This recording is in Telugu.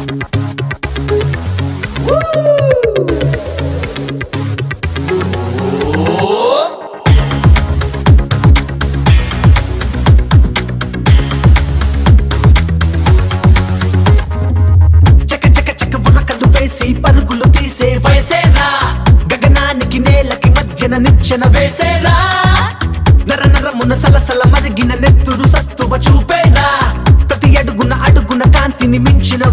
చక చక చక ఉరకలు వేసి పరుగులు తీసే వయసేరా గగనానికి నేలకి మధ్యన నిచ్చెన వేసేరా నర నరమున సలసల మరిగిన నెత్తురు సత్తువ చూపేరా ప్రతి అడుగున అడుగున కాంతిని మించిన